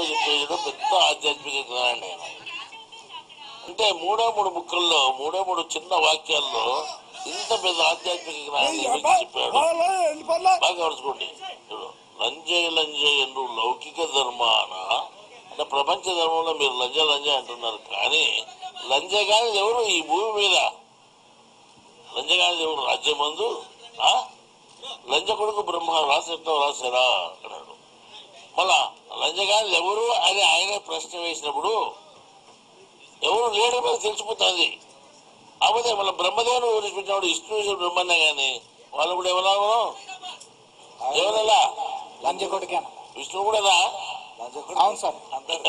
చెప్పేది పెద్ద ఆధ్యాత్మిక జ్ఞానం ఆయన అంటే మూడో మూడు ముక్కల్లో మూడో మూడు చిన్న వాక్యాల్లో ఇంత పెద్ద ఆధ్యాత్మిక జ్ఞానాన్ని వ్యక్తి చెప్పాడు బాగా అరుచుకోండి చూడు లంజయ్ లంజయ్ ఎందు లౌకిక ధర్మాన అంటే ప్రపంచ ధర్మంలో మీరు లంజ లంజ అంటున్నారు కానీ లంజగాని ఎవరు ఈ భూమి మీద లంజగాని ఎవరు రాజ్యమందు ఆ? లంజ కొడుకు బ్రహ్మ రాసేటో రాశారా అన్నాడు మళ్ళా లంజగాని ఎవరు అని ఆయన ప్రశ్న వేసినప్పుడు ఎవరు లేడు మీద తెలిసిపోతుంది కాకపోతే మళ్ళీ బ్రహ్మదేవుని వివరించినప్పుడు విష్ణు బ్రహ్మనే కానీ వాళ్ళు కూడా ఏమన్నా ఎవరలా లంజ కొడుకే విష్ణు కూడానా అవును సార్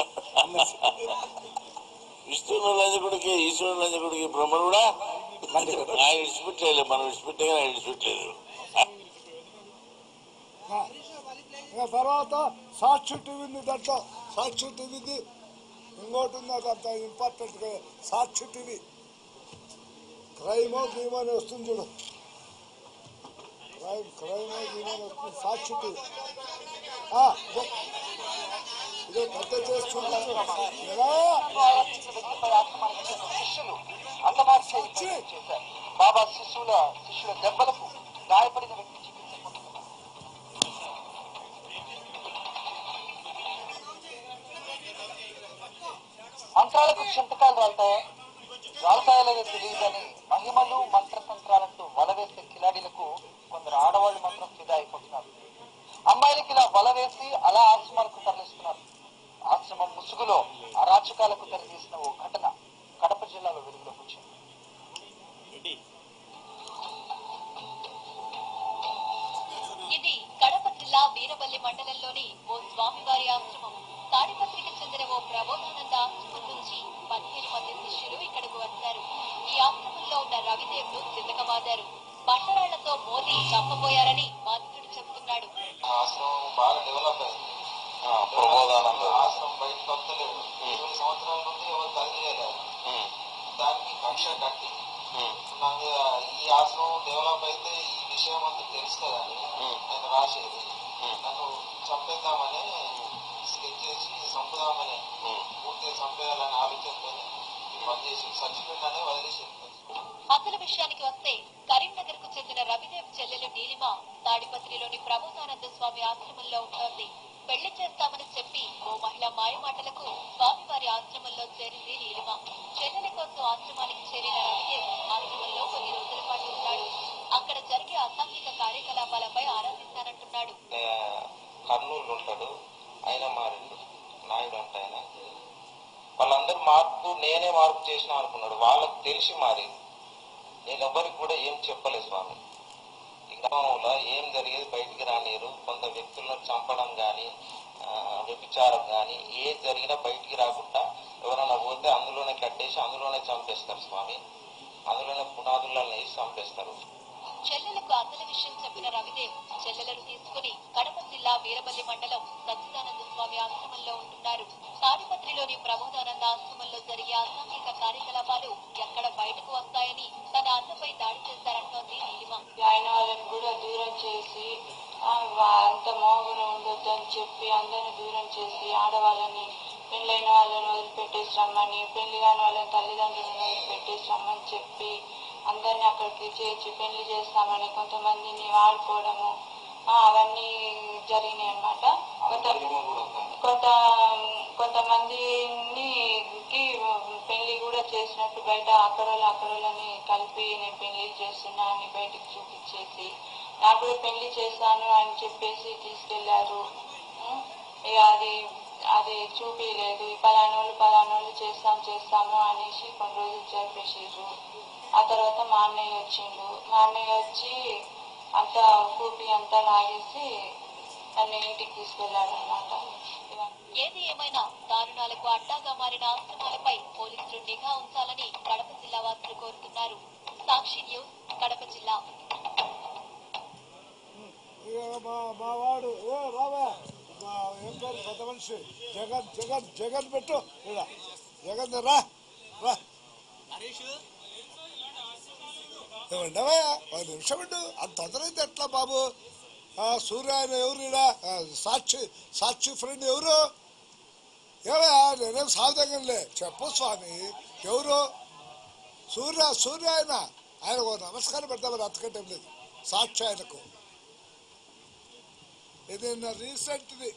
విష్ణువు లంజకుడికి ఈశ్వరుడు లంజకుడికి బ్రహ్మను కూడా లంజకుడు. ఆయన విడిచిపెట్టలేదు మనం విడిచిపెట్టే కానీ ఆయన విడిచిపెట్టలేదు ఇంకా తర్వాత సాక్షి టీవీ ఉంది దాంట్లో సాక్షి టీవీది ఇంకోటి ఉంది అదంతా ఇంపార్టెంట్ కదా సాక్షి టీవీ క్రైమో గీమో అని వస్తుంది చూడు క్రైమ్ క్రైమో గీమో అని వస్తుంది సాక్షి టీవీ ఆ, ఇదో. ఇదో పెద్ద చేస్తున్నాను ఎలా? శిష్యులు అసమాచారం చేశారు బాబా శిష్యుల శిష్యుల దెబ్బలకు గాయపడిన వ్యక్తి చికిత్స పొందుతున్నారు మంత్రాలకు చింతకాలు రాలుతాయా రాలుతాయలేదో తెలియదని మహిమలు మంత్రతంత్రాలంటూ వల వేసే కిలాడీలకు కొందరు ఆడవాళ్ళు మాత్రం ఫిదా అయిపోతున్నారు అమ్మాయిలకి ఇలా వల వేసి అలా ఆశ్రమాలకు తరలిస్తున్నారు ఆశ్రమం ముసుగులో అరాచకాలకు తెరదీసిన ఓ ఘటన కడప జిల్లాలో వెలుగులోకి వచ్చింది ఇది కడప జిల్లా వీరవల్లి మండలంలోని ఓ స్వామివారి ఆశ్రమం తాడిపత్రికి చెందిన ఓ ప్రబోధానంద ఆశ్రమం నుంచి పదిహేను మంది శిష్యులు ఇక్కడకు వచ్చారు ఈ ఆశ్రమంలో ఉన్న రవిదేవులు చితకబాదారు బండరాళ్లతో మోదీ చంపబోయారని బాధితుడు చెబుతున్నాడు ఆశ్రమం బాగా డెవలప్ అయింది ప్రబోధానంద. ఆశ్రమం బయటకు వస్తలేదు ఇరవై సంవత్సరాల నుండి ఎవరు తగిలేదు దానికి కక్ష కట్టి నాకు ఈ ఆశ్రమం డెవలప్ అయితే ఈ విషయం అంతా తెలుసు కదా అని ఆయన రాసేది నన్ను చంపేద్దామని స్కెచ్ చేసి చంపుదామని పూర్తిగా చంపేయాలని ఆలోచనతో ఈ పని చేసి చచ్చిపోయిందని వదిలేసి అసలు విషయానికి వస్తే కరీంనగర్ కు చెందిన రవిదేవ్ చెల్లెలు నీలిమ తాడిపత్రిలోని ప్రబోధానంద స్వామి ఆశ్రమంలో ఉంటోంది పెళ్లి చేస్తామని చెప్పి ఓ మహిళ మాయమాటలకు స్వామివారి ఆశ్రమంలో చేరింది నీలిమ చెల్లెల కోసం ఆశ్రమానికి చేరిన రవిదేవ్ ఆశ్రమంలో కొన్ని రోజుల పాటు ఉన్నాడు అక్కడ జరిగే అసాంఘిక కార్యకలాపాలపై ఆరా తీశానంటున్నాడు కర్నూలు ఉంటాడు ఆయన మారిండు నాయుడు అంట ఆయన వాళ్ళందరూ మార్పు నేనే మార్పు చేసిన అనుకున్నాడు వాళ్ళకి తెలిసి మారింది నేను ఎవరికి కూడా ఏం చెప్పలేదు స్వామి ఈ గ్రామంలో ఏం జరిగేది బయటికి రానియరు కొంత వ్యక్తులను చంపడం కానీ వ్యభిచారం కానీ ఏ జరిగినా బయటికి రాకుండా ఎవరైనా పోతే అందులోనే కట్టేసి అందులోనే చంపేస్తారు స్వామి అందులోనే పునాదులను వేసి చంపేస్తారు చెల్లెలకు అసలు విషయం చెప్పిన రవిదేవ్ చెల్లెలను తీసుకుని కడప జిల్లా వీరపల్లి మండలం సచ్చిదానంద స్వామి ఆశ్రమంలో ఉంటున్నారు తాడిపత్రిలోని ప్రబోధానంద ఆశ్రమంలో జరిగే అసాంఘిక కార్యకలాపాలు ఎక్కడ బయటకు వస్తాయని తన అన్నపై దాడి చేశారంటోంది నీలిమ ఆయన వాళ్ళని కూడా దూరం చేసి ఆ, వా- అంత మోగున ఉండొద్దు అని చెప్పి అందరిని దూరం చేసి ఆడవాళ్ళని పెళ్ళైన వాళ్ళని వదిలిపెట్టేసి రమ్మని పెళ్లి కాని వాళ్ళని తల్లిదండ్రులను వదిలిపెట్టేసి రమ్మని చెప్పి అందరిని అక్కడికి చేర్చి పెళ్లి చేస్తామని కొంతమందిని వాడుకోవడము ఆ, అవన్నీ జరిగినాయి అనమాట కొంత కొంత కొంతమందిని కి పెళ్లి కూడా చేసినట్టు బయట అక్కడోళ్ళు అక్కడోళ్ళని కలిపి నేను పెళ్లి చేస్తున్నా అని బయటకు చూపించేసి నాకు కూడా పెళ్లి చేస్తాను అని చెప్పేసి తీసుకెళ్లారు ఉం? ఇక అది అది చూపించలేదు పలానోళ్ళు పలానోళ్ళు చేస్తాం చేస్తాము అనేసి కొన్ని రోజులు జరిపేసారు ఆ తర్వాత మా అన్నయ్య వచ్చిండు మా అన్నయ్య వచ్చి అంతా కూపి అంతా లాగేసి నన్ను ఇంటికి తీసుకెళ్ళాడు అనమాట ఏది ఏమైనా దారుణాలకు అడ్డాగా మారిన ఆశ్రమాలపై పోలీసులు నిఘా ఉంచాలని కడప జిల్లా వాసులు కోరుతున్నారు సాక్షి న్యూస్ కడప జిల్లా ఇక మా మా వాడు ఏ రావా మా ఏం పేరు పెద్ద మనిషి జగన్ జగన్ జగన్ పెట్టు ఇక్కడ జగన్ రా రా ఉండవా ఒక నిమిషం ఉండు అంత తొందరైతే ఎట్లా బాబు ఆ, సూర్య ఆయన ఎవరు ఈడ? ఆ, సాక్షి సాక్షి ఫ్రెండ్ ఎవరు ఏమయ్యా నేనేం సాధంగానే చెప్పు స్వామి ఎవరు సూర్య సూర్య ఆయన ఆయన ఓ నమస్కారం పెడతామని అంతకంటే ఏం లేదు సాక్షి ఆయనకు ఇది రీసెంట్ది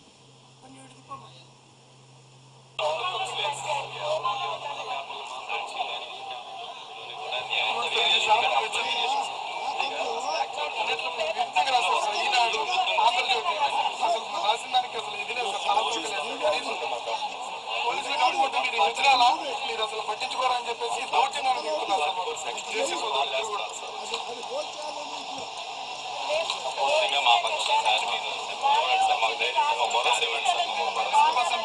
మీరు అసలు పట్టించుకోరని చెప్పేసి దౌర్జన్యాలు చెప్తున్నారు అది అది ఫోన్ చేయాలని ఇంట్లో. మా ఫంక్షన్ సార్ మీరు సార్ మాకు ధైర్యం సార్ మాకు భరోసా ఇవ్వండి సార్ మాకు భరోసా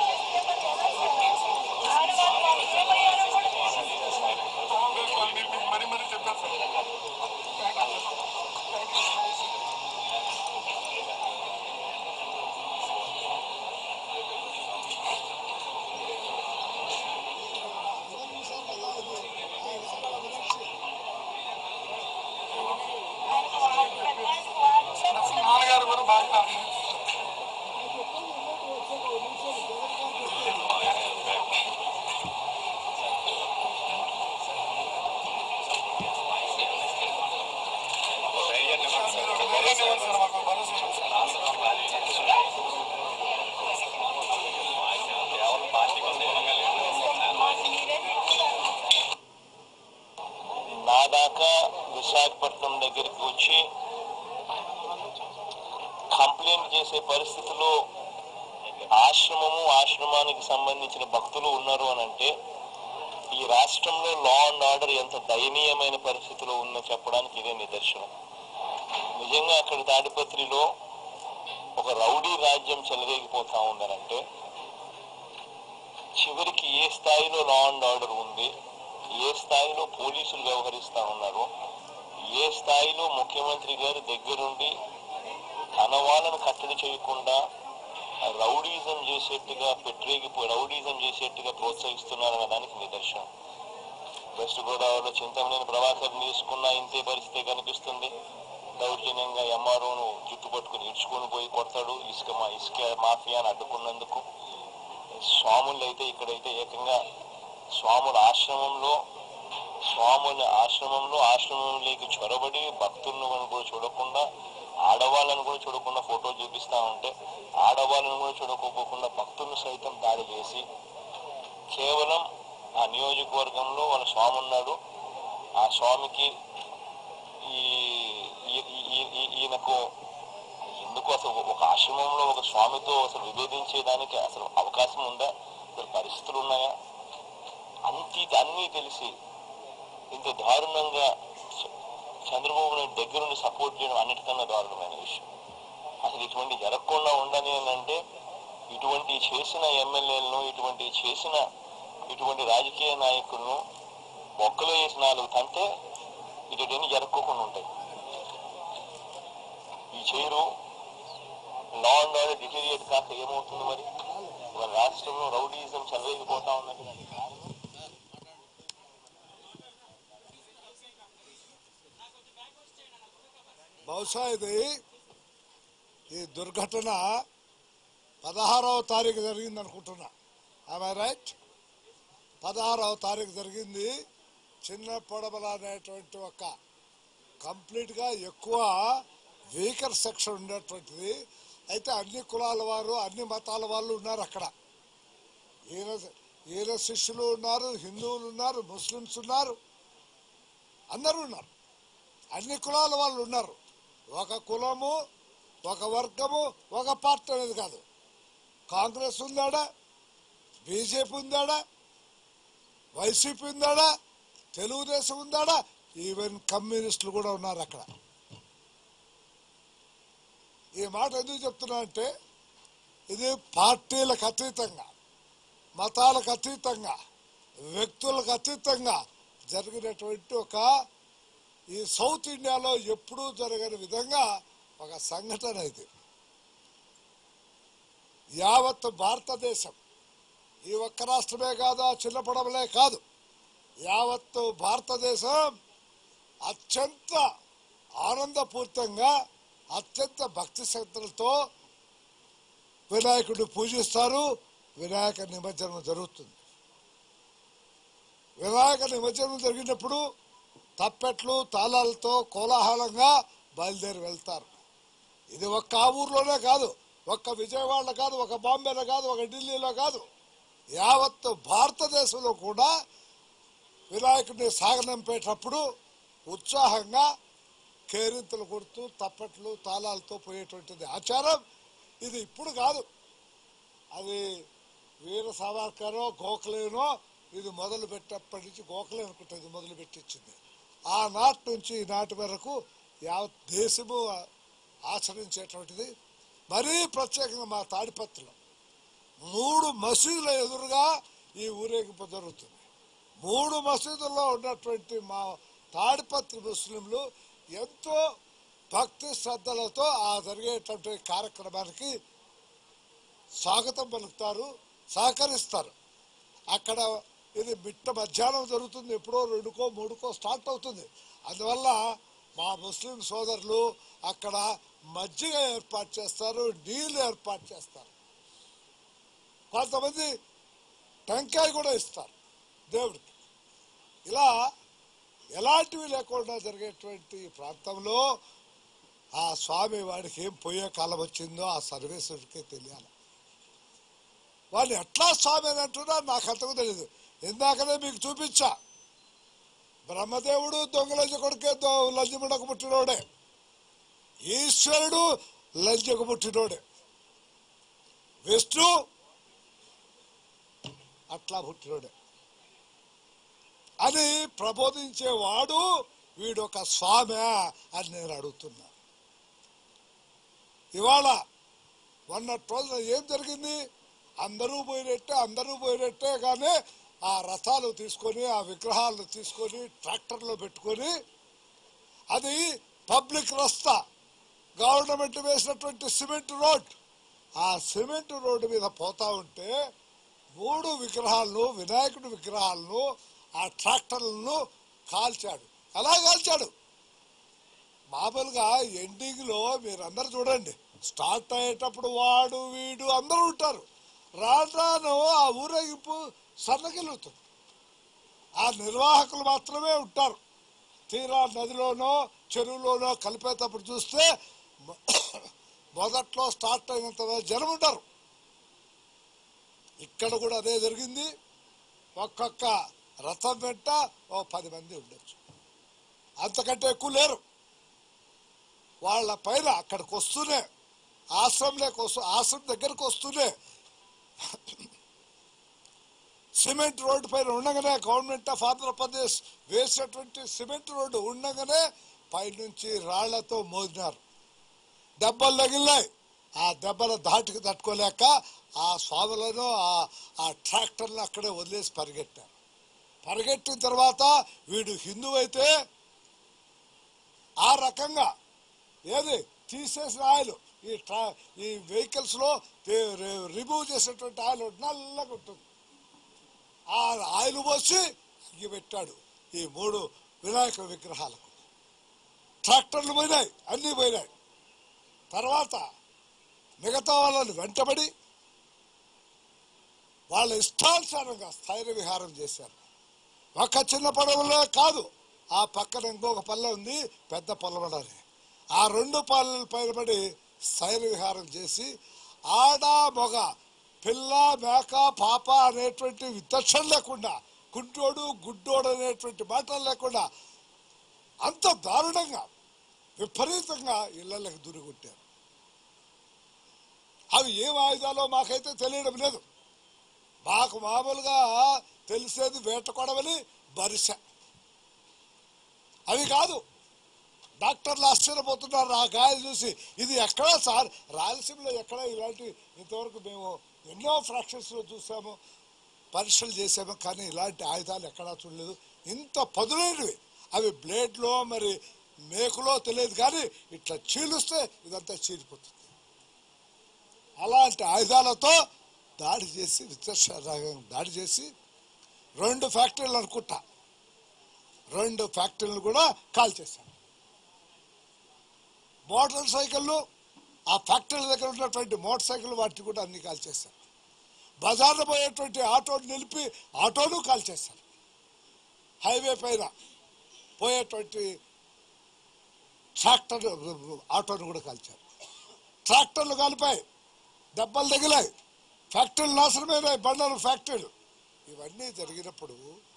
మరి మరి చెప్పారు సార్ నాన్నగారు కూడా బాగా ధైర్యాన్ని ఇవ్వండి సార్ ధైర్యం ఇవ్వండి సార్ మాకు భరోసా ఇవ్వండి సార్ కేవలం పార్టీకి అనుగుణంగా లేదు నా దాకా విశాఖపట్నం దగ్గరికి వచ్చి కంప్లైంట్ చేసే పరిస్థితిలో ఆశ్రమము ఆశ్రమానికి సంబంధించిన భక్తులు ఉన్నారు అని అంటే ఈ రాష్ట్రంలో లా అండ్ ఆర్డర్ ఎంత దయనీయమైన పరిస్థితిలో ఉందో చెప్పడానికి ఇదే నిదర్శనం నిజంగా అక్కడ తాడిపత్రిలో ఒక రౌడీ రాజ్యం చెలరేగిపోతా ఉందనంటే చివరికి ఏ స్థాయిలో లా అండ్ ఆర్డర్ ఉంది ఏ స్థాయిలో పోలీసులు వ్యవహరిస్తా ఉన్నారు ఏ స్థాయిలో ముఖ్యమంత్రి గారు దగ్గరుండి తన వాళ్ళను కట్టడి చేయకుండా రౌడీజం చేసేట్టుగా పెట్టరేగిపో రౌడీజం చేసేట్టుగా ప్రోత్సహిస్తున్నారన్న దానికి నిదర్శనం వెస్ట్ గోదావరిలో చింతమనేని ప్రభాకర్ తీసుకున్న ఇంతే పరిస్థితి కనిపిస్తుంది దౌర్జన్యంగా ఎంఆర్ఓను జుట్టు పట్టుకుని ఇడ్చుకొని పోయి కొడతాడు ఇసుక మా ఇసుక మాఫియాను అడ్డుకున్నందుకు స్వాములు అయితే ఇక్కడైతే ఏకంగా స్వాముల ఆశ్రమంలో స్వాముల ఆశ్రమంలో ఆశ్రమంలోకి చొరబడి భక్తులను కూడా చూడకుండా ఆడవాళ్ళను కూడా చూడకుండా ఫోటో చూపిస్తా ఉంటే ఆడవాళ్ళను కూడా చూడకోకుండా భక్తులను సైతం దాడి చేసి కేవలం ఆ నియోజకవర్గంలో వాళ్ళ స్వామి ఉన్నాడు ఆ స్వామికి ఈ ఈ- ఈ- ఈ- ఈయనకు ఎందుకు అసలు ఒక ఆశ్రమంలో ఒక స్వామితో అసలు విభేదించేదానికి అసలు అవకాశం ఉందా అసలు పరిస్థితులు ఉన్నాయా అంతి అన్నీ తెలిసి ఇంత దారుణంగా చ- చంద్రబాబు నాయుడు దగ్గరుండి సపోర్ట్ చేయడం అన్నిటికన్నా దారుణమైన విషయం అసలు ఇటువంటి జరగకుండా ఉండని అని అంటే ఇటువంటి చేసిన ఎమ్మెల్యేలను ఇటువంటి చేసిన ఇటువంటి రాజకీయ నాయకులను ఒక్కలో వేసి నాలుగు తంటే ఇటువంటి జరగకుండా ఉంటాయి ఈ చేయరు లా అండ్ ఆర్డర్ డిటీరియేట్ కాక ఏమవుతుంది మరి మన రాష్ట్రంలో రౌడీజం చెలరేగిపోతా ఉన్నది బహుశా ఇది ఈ దుర్ఘటన పదహారవ తారీఖు జరిగింది అనుకుంటున్నా ఆమె రైట్ పదహారవ తారీఖు జరిగింది చిన్న పొడబల అనేటువంటి ఒక కంప్లీట్గా ఎక్కువ వీకర్ సెక్షన్ ఉండేటువంటిది అయితే అన్ని కులాల వారు అన్ని మతాల వాళ్ళు ఉన్నారు అక్కడ ఈయన ఈయన శిష్యులు ఉన్నారు హిందువులు ఉన్నారు ముస్లిమ్స్ ఉన్నారు అందరూ ఉన్నారు అన్ని కులాల వాళ్ళు ఉన్నారు ఒక కులము ఒక వర్గము ఒక పార్టీ అనేది కాదు కాంగ్రెస్ ఉందాడా బీజేపీ ఉందాడా వైసీపీ ఉందాడా తెలుగుదేశం ఉందాడా ఈవెన్ కమ్యూనిస్టులు కూడా ఉన్నారు అక్కడ ఈ మాట ఎందుకు చెప్తున్నా అంటే ఇది పార్టీలకు అతీతంగా మతాలకు అతీతంగా వ్యక్తులకు అతీతంగా జరిగినటువంటి ఒక ఈ సౌత్ ఇండియాలో ఎప్పుడూ జరగని విధంగా ఒక సంఘటన ఇది యావత్ భారతదేశం ఈ ఒక్క రాష్ట్రమే కాదు ఆ చిన్న పడవలే కాదు యావత్తు భారతదేశం అత్యంత ఆనందపూరితంగా అత్యంత భక్తి శ్రద్ధలతో వినాయకుడిని పూజిస్తారు వినాయక నిమజ్జనం జరుగుతుంది వినాయక నిమజ్జనం జరిగినప్పుడు తప్పెట్లు తాళాలతో కోలాహలంగా బయలుదేరి వెళ్తారు ఇది ఒక్క ఆ ఊర్లోనే కాదు ఒక్క విజయవాడలో కాదు ఒక బాంబేలో కాదు ఒక ఢిల్లీలో కాదు యావత్ భారతదేశంలో కూడా వినాయకుడిని సాగనంపేటప్పుడు ఉత్సాహంగా కేరింతలు కొడుతూ తప్పట్లు తాళాలతో పోయేటువంటిది ఆచారం ఇది ఇప్పుడు కాదు అది వీర సావర్కరో గోఖలేనో ఇది మొదలు పెట్టప్పటి నుంచి గోఖలే అనుకుంటా ఇది మొదలు పెట్టించింది ఆనాటి నుంచి ఈనాటి వరకు యావత్ దేశము ఆచరించేటువంటిది మరీ ప్రత్యేకంగా మా తాడిపత్రిలో మూడు మసీదుల ఎదురుగా ఈ ఊరేగింపు జరుగుతుంది మూడు మసీదుల్లో ఉన్నటువంటి మా తాడిపత్రి ముస్లింలు ఎంతో భక్తి శ్రద్ధలతో ఆ జరిగేటువంటి కార్యక్రమానికి స్వాగతం పలుకుతారు సహకరిస్తారు అక్కడ ఇది మిట్ట మధ్యాహ్నం జరుగుతుంది ఎప్పుడో రెండుకో మూడుకో స్టార్ట్ అవుతుంది అందువల్ల మా ముస్లిం సోదరులు అక్కడ మజ్జిగ ఏర్పాటు చేస్తారు నీళ్లు ఏర్పాటు చేస్తారు కొంతమంది టెంకాయ కూడా ఇస్తారు దేవుడికి ఇలా ఎలాంటివి లేకుండా జరిగేటువంటి ఈ ప్రాంతంలో ఆ స్వామి వాడికి ఏం పోయే కాలం వచ్చిందో ఆ సర్వేశ్వరుడికే తెలియాలి వాడిని ఎట్లా స్వామి అని అంటున్నా నాకు అంతకు తెలియదు ఇందాకనే మీకు చూపించా బ్రహ్మదేవుడు దొంగ లంజ కొడుకే దొ- లంజముడకు పుట్టినోడే ఈశ్వరుడు లంజకు పుట్టినోడే విష్ణు అట్లా పుట్టినోడే అని ప్రబోధించేవాడు వీడు ఒక స్వామి అని నేను అడుగుతున్నా ఇవాళ మొన్నటి రోజున ఏం జరిగింది అందరూ పోయినట్టే అందరూ పోయినట్టే కానీ ఆ రథాలు తీసుకొని ఆ విగ్రహాలను తీసుకొని ట్రాక్టర్లో పెట్టుకొని అది పబ్లిక్ రస్తా గవర్నమెంట్ వేసినటువంటి సిమెంట్ రోడ్ ఆ సిమెంట్ రోడ్డు మీద పోతా ఉంటే మూడు విగ్రహాలను వినాయకుడి విగ్రహాలను ఆ ట్రాక్టర్లను కాల్చాడు ఎలా కాల్చాడు మామూలుగా ఎండింగ్లో మీరందరూ చూడండి స్టార్ట్ అయ్యేటప్పుడు వాడు వీడు అందరూ ఉంటారు రాను రాను ఆ ఊరేగింపు సన్నగిలుతుంది ఆ నిర్వాహకులు మాత్రమే ఉంటారు తీరా నదిలోనో చెరువులోనో కలిపేటప్పుడు చూస్తే మొ- మొదట్లో స్టార్ట్ అయినంత జనం ఉంటారు ఇక్కడ కూడా అదే జరిగింది ఒక్కొక్క రథం వెంట ఓ పది మంది ఉండొచ్చు అంతకంటే ఎక్కువ లేరు వాళ్ళ పైన అక్కడికి వస్తూనే ఆశ్రమంలోకి వస్తూ ఆశ్రమం దగ్గరకు వస్తూనే సిమెంట్ రోడ్డు పైన ఉండగానే గవర్నమెంట్ ఆఫ్ ఆంధ్రప్రదేశ్ వేసినటువంటి సిమెంట్ రోడ్డు ఉండగానే పైనుంచి రాళ్లతో మోదినారు దెబ్బలు తగిలినాయి ఆ దెబ్బల ధాటికి తట్టుకోలేక ఆ స్వాములను ఆ ఆ ట్రాక్టర్లు అక్కడే వదిలేసి పరిగెట్టారు పరిగెట్టిన తర్వాత వీడు హిందూ అయితే ఆ రకంగా ఏది తీసేసిన ఆయిల్ ఈ ట్రా ఈ వెహికల్స్ లో రిమూవ్ చేసేటువంటి ఆయిల్ నల్లగా ఉంటుంది ఆ ఆయిల్ పోసి అగ్గి పెట్టాడు ఈ మూడు వినాయక విగ్రహాలకు ట్రాక్టర్లు పోయినాయి అన్నీ పోయినాయి తర్వాత మిగతా వాళ్ళని వెంటబడి వాళ్ళ ఇష్టానుసారంగా స్థైర్య విహారం చేశారు ఒక చిన్న పడవలో కాదు ఆ పక్కన ఇంకొక పల్లె ఉంది పెద్ద పొలమడని ఆ రెండు పల్లెల పైన పడి స్థైర్య విహారం చేసి ఆడ మొగ పిల్ల మేక పాప అనేటువంటి విచక్షణ లేకుండా కుంటోడు గుడ్డోడు అనేటువంటి మాటలు లేకుండా అంత దారుణంగా విపరీతంగా ఇళ్లకి దురుగుట్టారు అవి ఏం ఆయుధాలో మాకైతే తెలియడం లేదు మాకు మామూలుగా తెలిసేది వేట కొడవలి బరిస అవి కాదు డాక్టర్లు ఆశ్చర్యపోతున్నారు ఆ గాయాలు చూసి ఇది ఎక్కడా సార్ రాయలసీమలో ఎక్కడ ఇలాంటి ఇంతవరకు మేము ఎన్నో ఫ్రాక్షన్స్లో చూసాము పరీక్షలు చేసాము కానీ ఇలాంటి ఆయుధాలు ఎక్కడా చూడలేదు ఇంత పదులైనవి అవి బ్లేడ్లో మరి మేకులో తెలియదు కానీ ఇట్లా చీలుస్తే ఇదంతా చీలిపోతుంది అలాంటి ఆయుధాలతో దాడి చేసి విచక్షణ దాడి చేసి రెండు ఫ్యాక్టరీలు అనుకుంటా రెండు ఫ్యాక్టరీలు కూడా కాల్ చేశాను మోటార్ సైకిళ్ళు ఆ ఫ్యాక్టరీ దగ్గర ఉన్నటువంటి మోటార్ సైకిల్ వాటిని కూడా అన్ని కాల్ చేశారు బజార్లో పోయేటువంటి ఆటోను నిలిపి ఆటోను కాల్ చేశారు హైవే పైన పోయేటువంటి ట్రాక్టర్ ఆటోను కూడా కాల్చారు ట్రాక్టర్లు కాలిపాయి దెబ్బలు తగిలాయి ఫ్యాక్టరీలు నాశనమైనాయి బండలు ఫ్యాక్టరీలు ఇవన్నీ జరిగినప్పుడు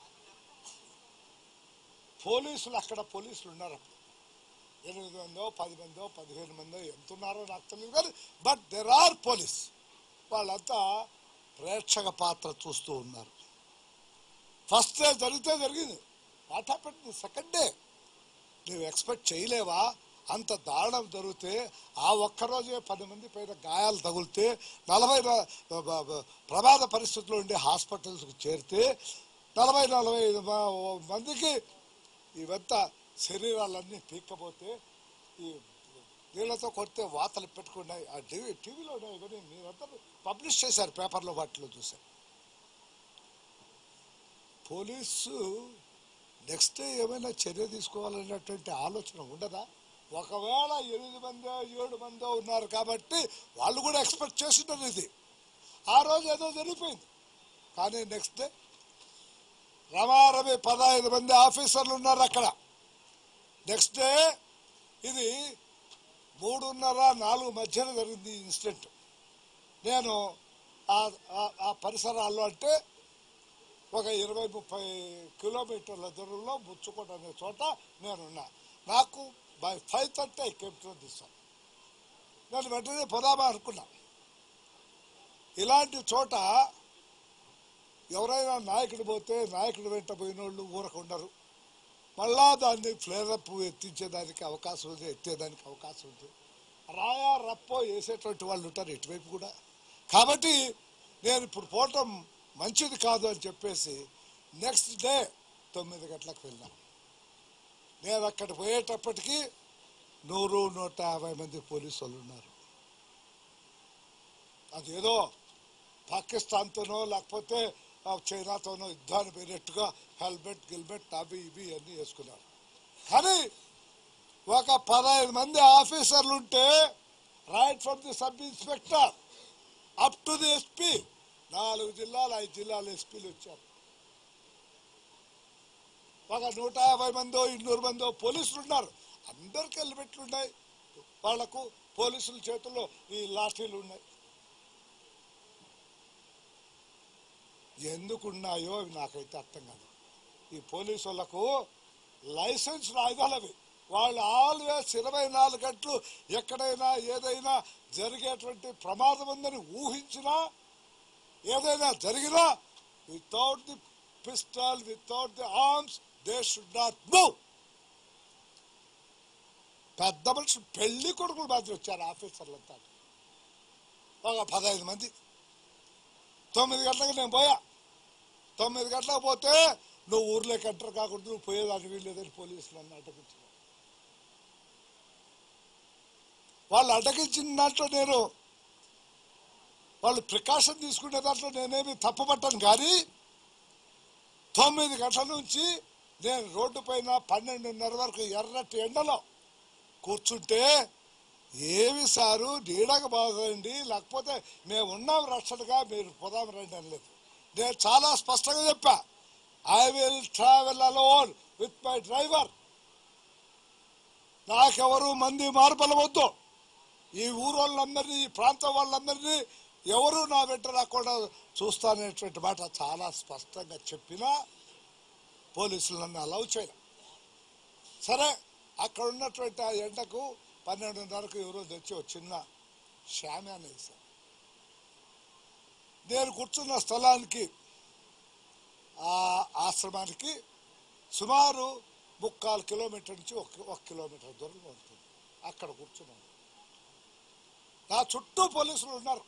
పోలీసులు అక్కడ పోలీసులు ఉన్నారు అప్పుడు ఎనిమిది మందో పది మందో పదిహేను మందో ఎంత ఉన్నారో నాకు తెలియదు కానీ బట్ దెర్ ఆర్ పోలీస్ వాళ్ళంతా ప్రేక్షక పాత్ర చూస్తూ ఉన్నారు ఫస్ట్ డే జరిగితే జరిగింది వాట్ హ్యాపెన్ సెకండ్ డే నువ్వు ఎక్స్పెక్ట్ చేయలేవా అంత దారుణం జరిగితే ఆ ఒక్కరోజే పది మంది పైన గాయాలు తగిలితే నలభై ర- బ- బ- ప్రమాద పరిస్థితుల్లో ఉండి హాస్పిటల్స్కి చేరితే నలభై నలభై ఐదు మ- మందికి ఇవంతా శరీరాలన్నీ పీక్కపోతే ఈ నీళ్ళతో కొడితే వాతలు పెట్టుకున్నాయి ఆ టీవీ టీవీలో ఉన్నాయి ఇవన్నీ మీరందరూ పబ్లిష్ చేశారు పేపర్లో వాటిలో చూశారు పోలీసు నెక్స్ట్ డే ఏమైనా చర్య తీసుకోవాలనేటువంటి ఆలోచన ఉండదా ఒకవేళ ఎనిమిది మందో ఏడు మందో ఉన్నారు కాబట్టి వాళ్ళు కూడా ఎక్స్పెక్ట్ చేస్తున్నారు ఇది ఆ రోజు ఏదో జరిగిపోయింది కానీ నెక్స్ట్ డే రమారమి పదహైదు మంది ఆఫీసర్లు ఉన్నారు అక్కడ నెక్స్ట్ డే ఇది మూడున్నర నాలుగు మధ్యన జరిగింది ఈ ఇన్సిడెంట్ నేను ఆ- ఆ- ఆ పరిసరాల్లో అంటే ఒక ఇరవై ముప్పై కిలోమీటర్ల దూరంలో ముచ్చుకోట అనే చోట నేనున్నా నాకు by five thirty I came to this నేను వెంటనే పోదామా అనుకున్నా ఇలాంటి చోట ఎవరైనా నాయకుడు పోతే నాయకుడు వెంట పోయిన వాళ్ళు ఊరకుండరు మళ్ళా దాన్ని ఫ్లేరప్ ఎత్తించేదానికి అవకాశం ఉంది ఎత్తేదానికి అవకాశం ఉంది రాయా రప్పో వేసేటువంటి వాళ్ళు ఉంటారు ఇటువైపు కూడా కాబట్టి నేను ఇప్పుడు పోవటం మంచిది కాదు అని చెప్పేసి నెక్స్ట్ డే తొమ్మిది గంటలకు వెళ్ళాం నేను అక్కడ పోయేటప్పటికి నూరు నూట యాభై మంది పోలీసు వాళ్ళు ఉన్నారు అదేదో పాకిస్తాన్తోనో లేకపోతే ఆ, చైనాతోనో యుద్ధాన్ని పోయినట్టుగా హెల్మెట్ గిల్మెట్ అవి ఇవి అన్నీ వేసుకున్నారు కానీ ఒక పదహైదు మంది ఆఫీసర్లు ఉంటే right from the sub inspector up to the SP నాలుగు జిల్లాలు ఐదు జిల్లాల ఎస్పీలు వచ్చారు ఒక నూట యాభై మందో ఇన్నూరు మందో పోలీసులు ఉన్నారు అందరికి హెల్మెట్లు ఉన్నాయి వాళ్లకు పోలీసుల చేతుల్లో ఈ లాఠీలు ఉన్నాయి ఎందుకు ఉన్నాయో అవి నాకైతే అర్థం కాదు ఈ పోలీసు వాళ్ళకు లైసెన్స్ ఆయుధాలు అవి వాళ్ళు ఆల్వేస్ ఇరవై నాలుగు గంటలు ఎక్కడైనా ఏదైనా జరిగేటువంటి ప్రమాదం ఉందని ఊహించినా ఏదైనా జరిగినా without the pistol without the arms they should not move పెద్ద మనిషి పెళ్లి కొడుకులు మాత్రం వచ్చారు ఆఫీసర్లంతా ఒక పదహైదు మంది తొమ్మిది గంటలకు నేను పోయా తొమ్మిది గంటలకు పోతే నువ్వు ఊర్లోకి ఎంటర్ కాకుండా నువ్వు పోయేదాన్ని వీల్లేదని పోలీసులు నన్ను అడ్డగించారు వాళ్ళు అడ్డగించిన దాంట్లో నేను వాళ్ళు ప్రికాషన్ తీసుకునే దాంట్లో నేనేమి తప్పుపట్టాను కానీ తొమ్మిది గంటల నుంచి నేను రోడ్డు పైన పన్నెండున్నర వరకు ఎర్రటి ఎండలో కూర్చుంటే ఏమి సారు నీడకు బాగండి లేకపోతే మేము ఉన్నాం రక్షణగా మీరు పోదాం రండి అనలేదు నేను చాలా స్పష్టంగా చెప్పా I will travel alone with my driver నాకెవరు మంది మార్పలవద్దు ఈ ఊరు వాళ్ళందరినీ ఈ ప్రాంతం వాళ్ళందరినీ ఎవరు నా వెంట రాకుండా చూస్తాననేటువంటి మాట చాలా స్పష్టంగా చెప్పినా పోలీసులు నన్ను అలౌ చేయలే సరే అక్కడ ఉన్నటువంటి ఆ ఎండకు పన్నెండున్నరకు ఎవరో తెచ్చి ఒక చిన్న షామ్యాన్ వేశారు నేను కూర్చున్న స్థలానికి ఆ ఆశ్రమానికి సుమారు ముక్కాలు కిలోమీటర్ నుంచి ఒక ఒక కిలోమీటర్ దూరంలో ఉంటుంది అక్కడ కూర్చున్నాను నా చుట్టూ పోలీసులు ఉన్నారు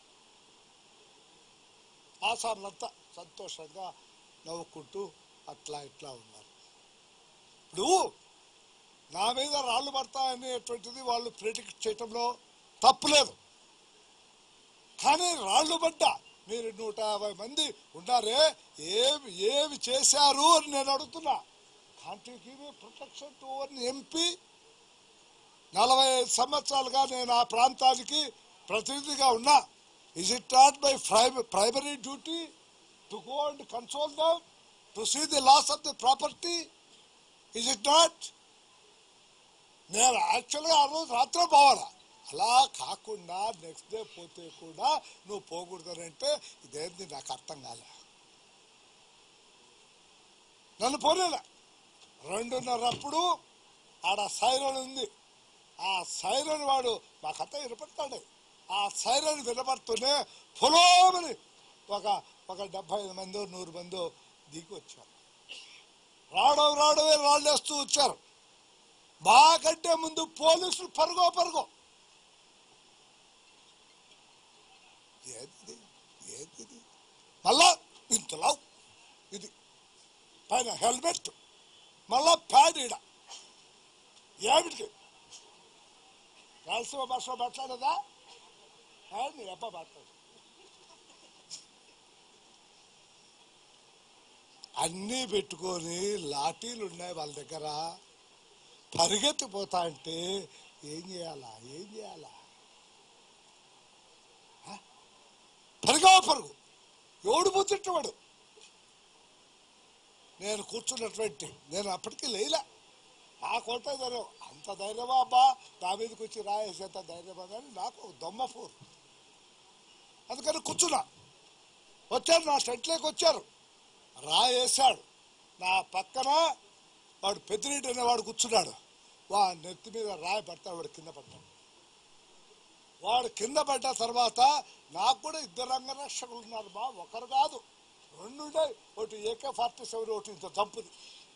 ఆసాములంతా సంతోషంగా నవ్వుకుంటూ అట్లా ఇట్లా ఉన్నారు ఇప్పుడు నా మీద రాళ్ళు పడతాయనేటువంటిది వాళ్ళు ప్రిడిక్ట్ చేయటంలో తప్పులేదు కానీ రాళ్ళు పడ్డా మీరు నూట యాభై మంది ఉన్నారే ఏమి ఏమి చేశారు అని నేను అడుగుతున్నా can't you give protection to one MP నలభై ఐదు సంవత్సరాలుగా నేను ఆ ప్రాంతానికి ప్రతినిధిగా ఉన్నా Is it not my prim- primary duty to go and console them, to see the loss of the property? Is it not? నేను యాక్చువల్గా ఆ రోజు రాత్రే పోవాలా అలా కాకుండా నెక్స్ట్ డే పోతే కూడా నువ్వు పోకూడదనంటే ఇదేంది నాకు అర్థం కాలే నన్ను పోలేలా రెండున్నరప్పుడు ఆడ సైరన్ ఉంది ఆ సైరన్ వాడు మా కథ వినపడతాడు ఆ సైరన్ వినపడుతూనే పొలోమని ఒక ఒక డెబ్బై ఐదు మందో నూరు మందో దిగి వచ్చారు రావడం రావడమే రాళ్ళేస్తూ వచ్చారు మాకంటే ముందు పోలీసులు పరుగో పరుగో ఏంది ఏంది మళ్ళా ఇంతలా ఇది పైన హెల్మెట్ మళ్ళా ప్యాడ్ ఈడ ఏమిటికి రాయలసీమ భాషలో మాట్లాడదా నీ అబ్బా మాట్లాడు అన్నీ పెట్టుకొని లాఠీలు ఉన్నాయి వాళ్ళ దగ్గర పరిగెత్తిపోతా అంటే ఏం చేయాలా ఏం చేయాలా హ? పరుగా పరుగు ఎవడు బుద్ధిట్టవాడు నేను కూర్చున్నటువంటి నేను అప్పటికి లేలా నా కోట ధైర్యం అంత ధైర్యమా అబ్బా నా మీదకి వచ్చి రాయేసేంత ధైర్యమా కానీ నాకు ఒక దొమ్మ ఫోర్ అందుకని కూర్చున్నా వచ్చారు నా సెట్లోకి వచ్చారు రాయేశాడు నా పక్కన వాడు పెద్దిరెడ్డి అనేవాడు కూర్చున్నాడు వా నెత్తి మీద రాయి పడతాడు వాడు కింద పడ్డాడు వాడు కింద పడ్డ తర్వాత నాకు కూడా ఇద్దరు రంగరక్షకులు ఉన్నారు బా ఒకరు కాదు రెండు ఉన్నాయి ఒకటి ఏకే ఫార్టీ సెవెన్ ఒకటి ఇంత చంపుది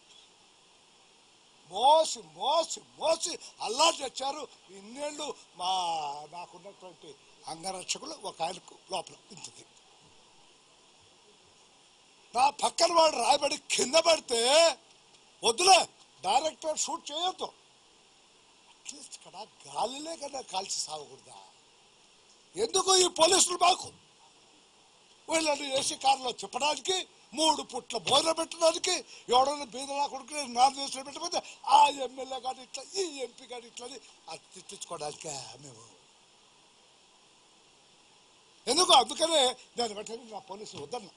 మోసి మోసి మోసి అల్లాటి తెచ్చారు ఇన్నేళ్ళు మా నాకున్నటువంటి అంగరక్షకులు ఒక ఆయనకు లోపల ఇంతది నా పక్కన వాడు రాయబడి కింద పడితే వద్దులే డైరెక్టర్ షూట్ చేయొద్దు అట్లీస్ట్ ఇక్కడ గాలిలే కన్నా కాల్చి సాగకూడదా ఎందుకు ఈ పోలీసులు మాకు వీళ్ళని ఏసీ కారులో తిప్పడానికి మూడు పుట్ల భోజనం పెట్టడానికి ఎవడన్నా బీద నా కొడుకుని నామినేషన్ పెట్టకపోతే ఆ ఎమ్మెల్యే కానీ ఇట్లా ఈ ఎంపీ కానీ ఇట్లా అని అది తిట్టించుకోవడానికే మేము ఎందుకు అందుకనే నేను వెంటనే నా పోలీసులు వద్దన్నా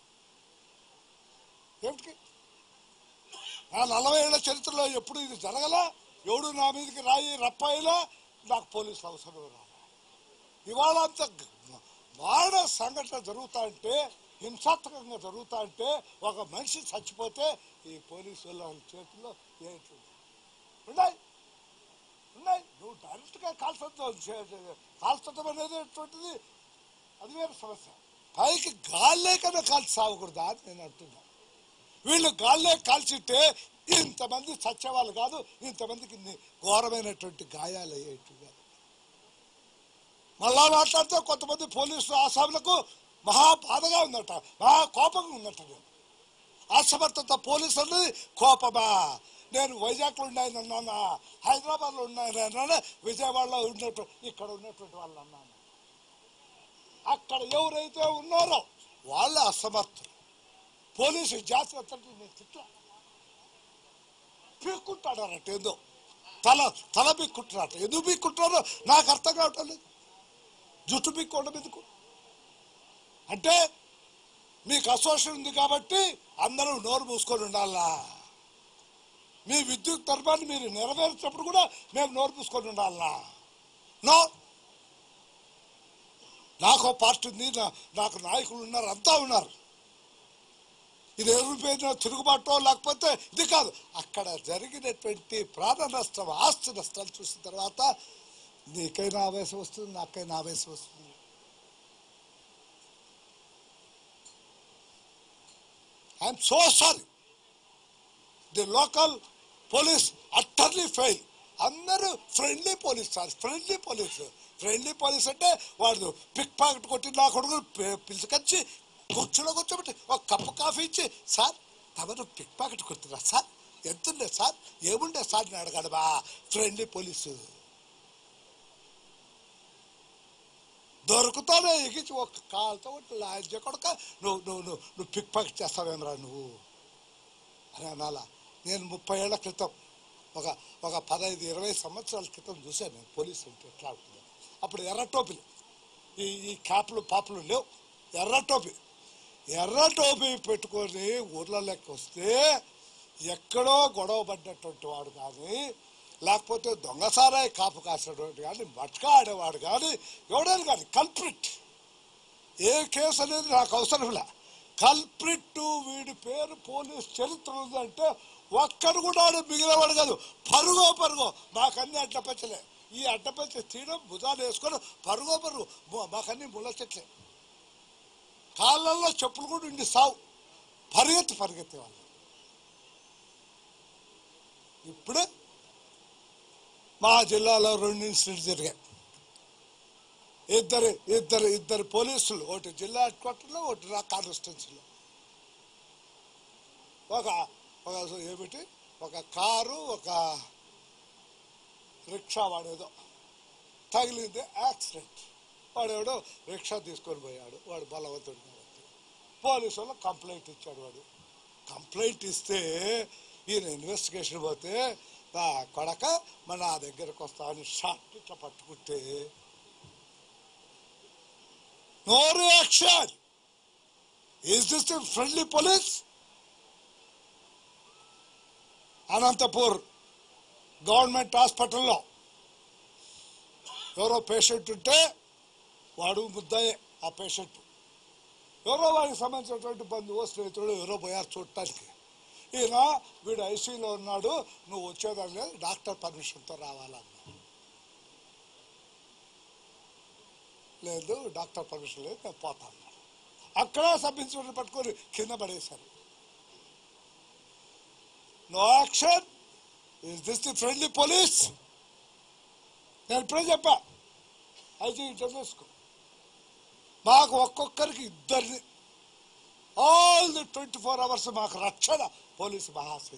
ఏమిటికి నా నలభై ఏళ్ల చరిత్రలో ఎప్పుడు ఇది జరగలా ఎవడు నా మీదకి రాయి రప్పాయిలా నాకు పోలీసులు అవసరం రాలే ఇవాళ అంత మారణ సంఘటన జరుగుతా అంటే హింసాత్మకంగా జరుగుతా అంటే ఒక మనిషి చచ్చిపోతే ఈ పోలీసు వాళ్ళ చేతుల్లో ఏంటి ఉన్నాయి ఉన్నాయి నువ్వు డైరెక్ట్గా కాల్చడం కాల్చడం అనేది ఎటువంటిది అది వేరే సమస్య పైకి గాల్లే కన్నా కాల్చి సాగకూడదా అని నేను అంటున్నా వీళ్ళు గాల్లే కాల్చిట్టే ఇంతమంది చచ్చేవాళ్ళు కాదు ఇంతమందికి ఇన్ని ఘోరమైనటువంటి గాయాలు అయ్యేట్టు కాదు మళ్ళా మాట్లాడితే కొంతమంది పోలీసులు ఆసాములకు మహా బాధగా ఉందట మహా కోపంగా ఉందట నేను అసమర్థత పోలీసు అన్నది కోపమా నేను వైజాగ్లో ఉన్నాయని హైదరాబాద్లో ఉన్నాయని విజయవాడలో ఉన్నట్టు ఇక్కడ ఉన్నటువంటి వాళ్ళు అన్నాను అక్కడ ఎవరైతే ఉన్నారో వాళ్ళే అసమర్థులు పోలీసు జాగ్రత్త నేను తిట్లా పీక్కుంటాడన్నట్టు ఏదో తల తల పీక్కుంటున్నట్టు ఎందుకు పీక్కుంటారో నాకు అర్థం కావటం లేదు జుట్టు పీక్కోవడం ఎందుకు అంటే మీకు అసోసియేషన్ ఉంది కాబట్టి అందరూ నోరు మూసుకొని ఉండాలా మీ విద్యుత్ ధర్మాన్ని మీరు నెరవేర్చినప్పుడు కూడా మేము నోరు మూసుకొని ఉండాలా నో నాకు ఒక పార్టీ ఉంది నా- నాకు నాయకులు ఉన్నారు అంతా ఉన్నారు ఇది ఎవరిపోయిన తిరుగుబాటో లేకపోతే ఇది కాదు అక్కడ జరిగినటువంటి ప్రాణ నష్టం ఆస్తి నష్టాలు చూసిన తర్వాత నీకైనా ఆవేశం వస్తుంది నాకైనా ఆవేశం వస్తుంది I'm so sorry the local police utterly fail అందరూ friendly police sir friendly police friendly police అంటే వాడు పిక్ పాకెట్ కొట్టి నా కొడుకు పిలుచుకొచ్చి కూర్చులో కూర్చోబెట్టి ఒక కప్పు కాఫీ ఇచ్చి సార్ తమరు పిక్ పాకెట్ కొడుతున్నా సార్ ఎంతుండే సార్ ఏముండే సార్ నేను అడగాడు బా ఫ్రెండ్లీ పోలీసు దొరుకుతానే ఎగిచి ఒక కాలుతో లాంచ కొడక నువ్వు నువ్వు నువ్వు నువ్వు పిక్ పాకెట్ చేస్తావేమరా నువ్వు అని అనాలా నేను ముప్పై ఏళ్ల క్రితం ఒక ఒక పదహైదు ఇరవై సంవత్సరాల క్రితం చూశాను నేను పోలీసు అంటే ఎట్లా ఉంటుంది అప్పుడు ఎర్ర టోపీలు ఈ ఈ క్యాప్లు పాపులు లేవు ఎర్ర టోపీ ఎర్ర టోపీ పెట్టుకొని ఊర్లలోకి వస్తే ఎక్కడో గొడవ పడ్డటువంటి వాడు కానీ లేకపోతే దొంగసారాయి కాపు కాసినటువంటి కానీ మట్కా ఆడేవాడు కానీ ఎవడైనా కానీ కల్ప్రిట్ ఏ కేసు అనేది నాకు అవసరంలే కల్ప్రిట్ వీడి పేరు పోలీస్ చరిత్ర ఉందంటే ఒక్కడు కూడా ఆడు మిగిలినవాడు కాదు పరుగో పరుగో మాకన్నీ అడ్డపచ్చలే ఈ అడ్డపచ్చ తీయడం భుజాలు వేసుకొని పరుగో పరుగు ము- మాకన్నీ ముళ్ళ చెట్లే కాళ్ళల్లో చెప్పులు కూడా ఉండి సావు పరిగెత్తి పరిగెత్తే వాళ్ళు ఇప్పుడు మా జిల్లాలో రెండు ఇన్సిడెంట్స్ జరిగాయి ఇద్దరు ఇద్దరు ఇద్దరు పోలీసులు ఒకటి జిల్లా హెడ్ క్వార్టర్లో ఒకటి నా కాన్స్టిట్యున్సీలో ఒక ఒక ఏమిటి ఒక కారు ఒక రిక్షా వాడేదో తగిలింది యాక్సిడెంట్ వాడేవాడు రిక్షా తీసుకొని పోయాడు వాడు బలవంతుడు కాబట్టి పోలీసు వాళ్ళు కంప్లైంట్ ఇచ్చాడు వాడు కంప్లైంట్ ఇస్తే ఈయన ఇన్వెస్టిగేషన్ పోతే నా కొడక మన నా దగ్గరకు వస్తా అని షార్ట్ ఇట్లా పట్టుకుంటే no reaction is this friendly police Anantapur government హాస్పిటల్లో ఎవరో పేషెంట్ ఉంటే వాడు ముద్దాయే ఆ పేషెంట్ ఎవరో వాడికి సంబంధించినటువంటి బంధువు స్నేహితుడు ఎవరో పోయారు చూడటానికి ఈయన వీడు ఐసీలో ఉన్నాడు నువ్వు వచ్చేదాన్ని లేదు డాక్టర్ పర్మిషన్తో రావాలన్నా లేదు డాక్టర్ పర్మిషన్ లేదు నేను పోతాను అక్కడ సబ్ ఇన్స్పెక్టర్ పట్టుకొని కింద పడేశారు no action is this the friendly police నేను ఇప్పుడే చెప్పా అయితే ఇట్లా చేసుకో మాకు ఒక్కొక్కరికి ఇద్దరిని all the twenty four hours మాకు రక్షణ పోలీసు మహాశయ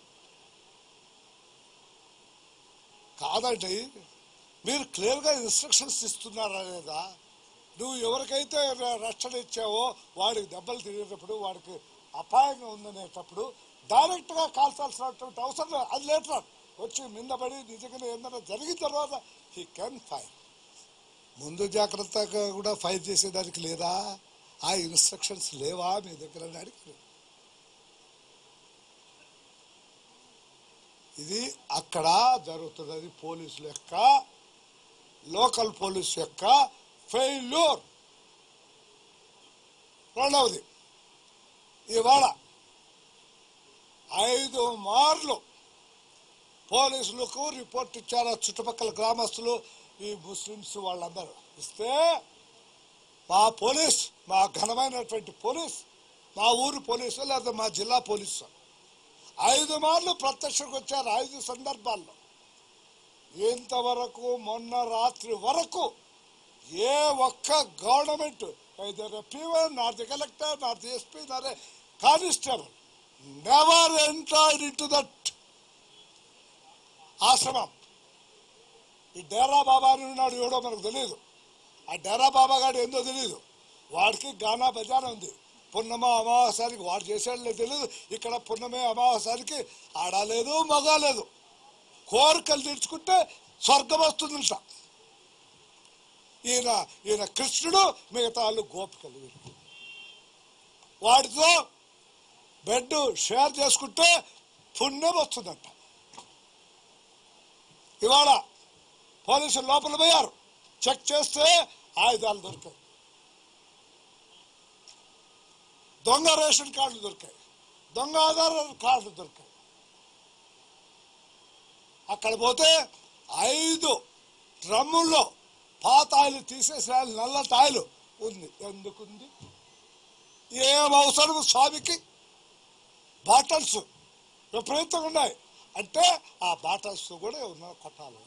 కాదండి మీరు క్లియర్గా ఇన్స్ట్రక్షన్స్ ఇస్తున్నారా లేదా నువ్వు ఎవరికైతే ర- రక్షణ ఇచ్చావో వాడికి దెబ్బలు తిరిగేటప్పుడు వాడికి అపాయంగా ఉందనేటప్పుడు డైరెక్ట్గా కాల్చాల్సినటువంటి అవసరం లేదు అది లేటర్ వచ్చి మిందపడి నిజంగానే ఏదైనా జరిగిన తర్వాత హీ కెన్ ఫైర్ ముందు జాగ్రత్తగా కూడా ఫైర్ చేసేదానికి లేదా ఆ ఇన్స్ట్రక్షన్స్ లేవా మీ దగ్గర అని అడిగారు ఇది అక్కడ జరుగుతున్నది పోలీసుల యొక్క లోకల్ పోలీస్ యొక్క ఫెయిల్యూర్ రెండవది ఇవాళ ఐదు మార్లు పోలీసులకు రిపోర్ట్ ఇచ్చారు ఆ చుట్టుపక్కల గ్రామస్తులు ఈ ముస్లిమ్స్ వాళ్ళందరూ ఇస్తే మా పోలీస్ మా ఘనమైనటువంటి పోలీస్ మా ఊరు పోలీసు లేదా మా జిల్లా పోలీసు ఐదు మార్లు ప్రత్యక్షకు వచ్చారు ఐదు సందర్భాల్లో ఇంతవరకు మొన్న రాత్రి వరకు ఏ ఒక్క government either peon not the collector not the SP not constable never entered into that ఆశ్రమం ఈ డేరా బాబా అని ఉన్నాడు ఎవడో మనకు తెలియదు ఆ డేరా బాబా గారు ఏందో తెలియదు వాడికి గానా బజార్ ఉంది పున్నమ అమావాస్యానికి వాడు చేసాడులే తెలియదు ఇక్కడ పున్నమే అమావాస్యానికి ఆడలేదు మగ లేదు కోరికలు తీర్చుకుంటే స్వర్గం వస్తుందంట ఈయన ఈయన కృష్ణుడు మిగతా వాళ్ళు గోపికలు వీళ్ళు వాడితో బెడ్ షేర్ చేసుకుంటే పుణ్యం వస్తుందంట ఇవాళ పోలీసులు లోపల పోయారు చెక్ చేస్తే ఆయుధాలు దొరికాయి దొంగ రేషన్ కార్డులు దొరికాయి దొంగ ఆధార్ కార్డులు దొరికాయి అక్కడ పోతే ఐదు డ్రమ్ముల్లో పాత ఆయిల్ తీసేసిన ఆయిల్ నల్ల ఆయిల్ ఉంది ఎందుకుంది ఏం అవసరం స్వామికి బాటల్స్ విపరీతంగా ఉన్నాయి అంటే ఆ బాటల్స్ కూడా ఉన్న కొట్టాలి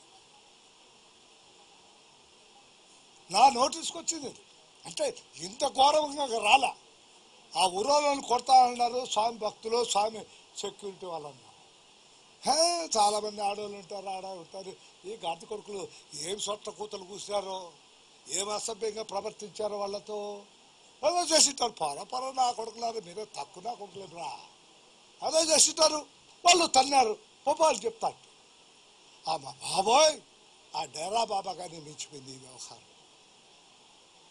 నా నోటీస్కి వచ్చింది ఇది. అంటే ఇంత ఘోరంగా రాలా ఆ ఊరోళ్ళని కొడతా అన్నారు స్వామి భక్తులు స్వామి సెక్యూరిటీ వాళ్ళు అన్నారు హే చాలా మంది ఆడవాళ్ళు ఉంటారు ఆడ ఉంటారు ఈ గాడి కొడుకులు ఏం సొట్ట కూతలు కూసారో ఏం అసభ్యంగా ప్రవర్తించారో వాళ్ళతో అదే చేసింటారు పర పర నా కొడుకులారు మీరే తక్కువ నా కొడుకులేరా అదే చేసింటారు వాళ్ళు తన్నారు పాపాలు చెప్తారు ఆ మా బాబోయ్ ఆ డేరా బాబా గారిని మించిపోయింది ఈ వ్యవహారం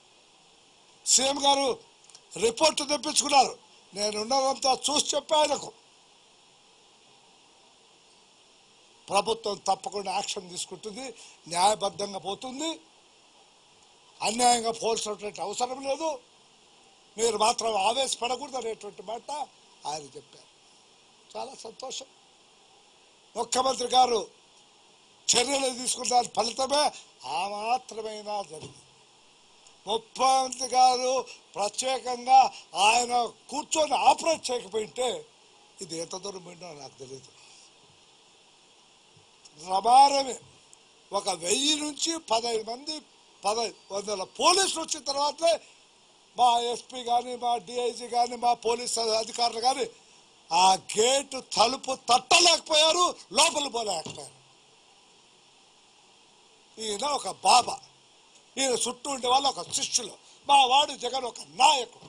సీఎం గారు రిపోర్ట్ తెప్పించుకున్నారు నేను ఉన్నదంతా చూసి చెప్పా ఆయనకు ప్రభుత్వం తప్పకుండా యాక్షన్ తీసుకుంటుంది న్యాయబద్ధంగా పోతుంది అన్యాయంగా పోల్సినటువంటి అవసరం లేదు మీరు మాత్రం ఆవేశపడకూడదు అనేటువంటి మాట ఆయన చెప్పారు చాలా సంతోషం ముఖ్యమంత్రి గారు చర్యలు తీసుకున్న దాని ఫలితమే ఆ మాత్రమైనా జరిగింది ముఖ్యమంత్రి గారు ప్రత్యేకంగా ఆయన కూర్చొని ఆపరేట్ చేయకపోయింటే ఇది ఎంత దూరం పోయిందో నాకు తెలియదు రమారమే ఒక వెయ్యి నుంచి పదహైదు మంది పదహైదు వందల పోలీసులు వచ్చిన తర్వాతే మా ఎస్పీ కానీ మా డిఐజీ కానీ మా పోలీస్ అధికారులు కానీ ఆ గేటు తలుపు తట్టలేకపోయారు లోపల పోలేకపోయారు ఈయన ఒక బాబా ఈయన చుట్టూ ఉండే వాళ్ళు ఒక శిష్యులు మా వాడు జగన్ ఒక నాయకుడు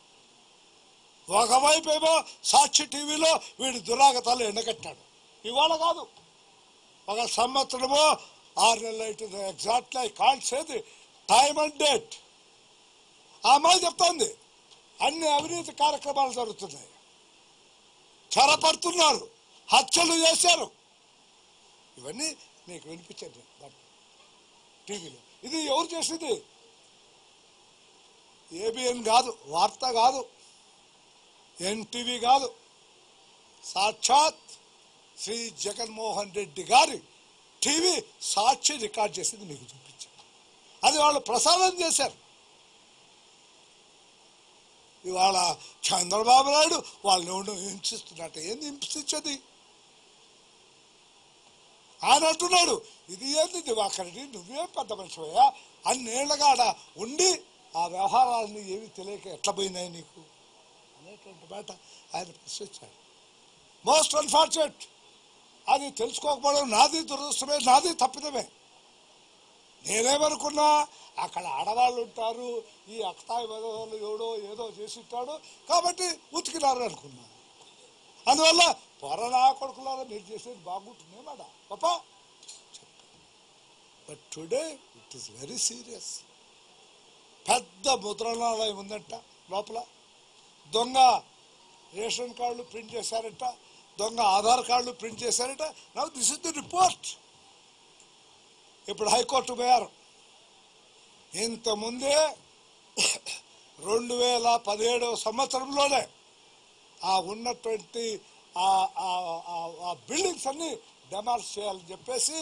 ఒకవైపు ఏమో సాక్షి టీవీలో వీడి దురాగతాలు ఎండగట్టాడు ఇవాళ కాదు ఒక సంవత్సరము ఆరు నెలలు అవుతుంది exactly I can't say the time and date ఆ అమ్మాయి చెప్తోంది అన్ని అవినీతి కార్యక్రమాలు జరుగుతున్నాయి చెరపడుతున్నారు హత్యలు చేశారు ఇవన్నీ నీకు వినిపించండి టీవీలో ఇది ఎవరు చేసింది ఏబిఎన్ కాదు వార్త కాదు ఎన్టీవీ కాదు సాక్షాత్ శ్రీ జగన్మోహన్ రెడ్డి గారి టీవీ సాక్షి రికార్డ్ చేసింది మీకు చూపించారు అది వాళ్ళు ప్రసారం చేశారు ఇవాళ చంద్రబాబు నాయుడు వాళ్ళని ఎవరు హింసిస్తున్నట్టు ఏంది హింసించేది ఆయన అంటున్నాడు ఇది ఏంది దివాకరెడ్డి నువ్వేం పెద్ద మనిషివయ్యా అన్నేళ్లగాడ ఉండి ఆ వ్యవహారాలని ఏమి తెలియక ఎట్లా పోయినాయి నీకు అనేటువంటి మాట ఆయన ప్రశ్నించాడు మోస్ట్ అన్ఫార్చునేట్ అది తెలుసుకోకపోవడం నాది దురదృష్టమే నాది తప్పిదమే నేనేమనుకున్నా అక్కడ ఆడవాళ్ళు ఉంటారు ఈ అక్తాయి వాళ్ళు ఎవడో ఏదో చేసి ఉంటాడు కాబట్టి ఉతికినారు అనుకున్నా అందువల్ల పొరనా కొడుకులారా మీరు చేసేది బాగుంటుంది మాట పాపా but today it is very serious పెద్ద ముద్రణాలయం ఉందంట లోపల దొంగ రేషన్ కార్డులు ప్రింట్ చేశారంట దొంగ ఆధార్ కార్డులు ప్రింట్ చేశారట now this is the report ఇప్పుడు హైకోర్టు పోయారు ఇంతకుముందే రెండు వేల పదిహేడవ సంవత్సరంలోనే ఆ ఉన్నటువంటి ఆ- ఆ- ఆ- ఆ బిల్డింగ్స్ అన్ని డెమాలిష్ చేయాలని చెప్పేసి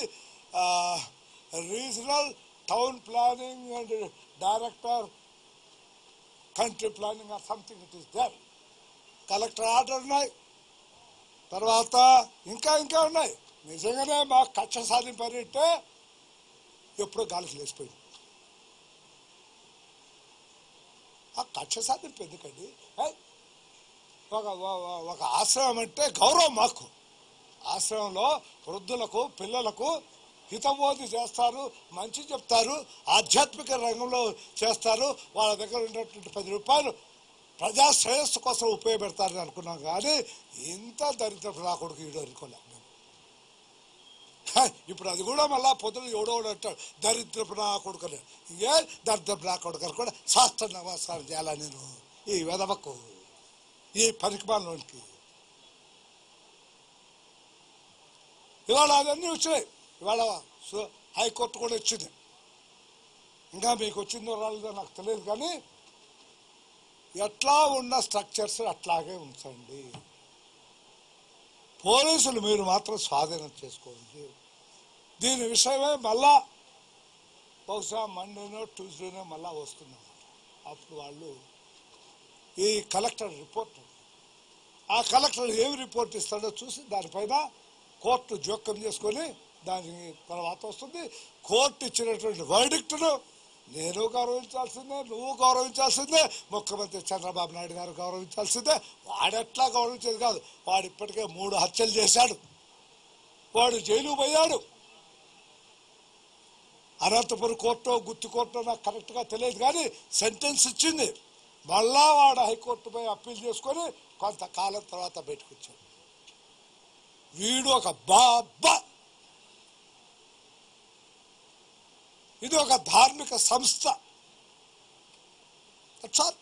regional town planning and director country planning or something it is there collector order ఉన్నాయి తర్వాత ఇంకా ఇంకా ఉన్నాయి నిజంగానే మా కక్ష సాధింపనింటే ఎప్పుడో గాలికి లేచిపోయింది ఆ కక్ష సాధింపు ఎందుకండి ఏయ్, ఒక ఒక- ఒక ఆశ్రమం అంటే గౌరవం మాకు ఆశ్రమంలో వృద్ధులకు పిల్లలకు హితబోధి చేస్తారు మంచి చెప్తారు ఆధ్యాత్మిక రంగంలో చేస్తారు వాళ్ళ దగ్గర ఉన్నటువంటి పది రూపాయలు ప్రజా శ్రేయస్సు కోసం ఉపయోగపెడతారని అనుకున్నాం కానీ ఇంత దరిద్రపు రాకూడదు ఈడు అనుకోలేం మేము హ, ఇప్పుడు అది కూడా మళ్ళా పొద్దున ఎవడో ఒకడు అంటాడు దరిద్రపు నా కొడుకని ఏ దరిద్రపు నా కొడుకని కూడా శాస్త్ర నమస్కారం చేయాలా నేను ఈ వెదవకు ఈ పనికిమాలోనికి ఇవాళ అవన్నీ వచ్చినాయి ఇవాళ సు- హైకోర్టు కూడా వచ్చింది ఇంకా మీకు వచ్చిందో రాలేదో నాకు తెలియదు కానీ ఎట్లా ఉన్న స్ట్రక్చర్స్ అట్లాగే ఉంచండి పోలీసులు మీరు మాత్రం స్వాధీనం చేసుకోండి దీని విషయమే మళ్ళా బహుశా మండేనో ట్యూస్డేనో మళ్ళా వస్తున్నాం అప్పుడు వాళ్ళు ఈ కలెక్టర్ రిపోర్ట్ ఆ కలెక్టర్ ఏమి రిపోర్ట్ ఇస్తాడో చూసి దానిపైన కోర్టు జోక్యం చేసుకొని దాని తర్వాత వస్తుంది కోర్టు ఇచ్చినటువంటి వర్డిక్ట్ను నేను గౌరవించాల్సిందే నువ్వు గౌరవించాల్సిందే ముఖ్యమంత్రి చంద్రబాబు నాయుడు గారు గౌరవించాల్సిందే వాడెట్లా గౌరవించేది కాదు వాడు ఇప్పటికే మూడు హత్యలు చేశాడు వాడు జైలు పోయాడు అనంతపురం కోర్టు గుత్తి కోర్టు నాకు కరెక్ట్గా తెలియదు కానీ సెంటెన్స్ ఇచ్చింది మళ్ళా వాడు హైకోర్టు పోయి అప్పీల్ చేసుకొని కొంతకాలం తర్వాత బయటకు వచ్చాడు వీడు ఒక బాబా ఇది ఒక ధార్మిక సంస్థ That's all.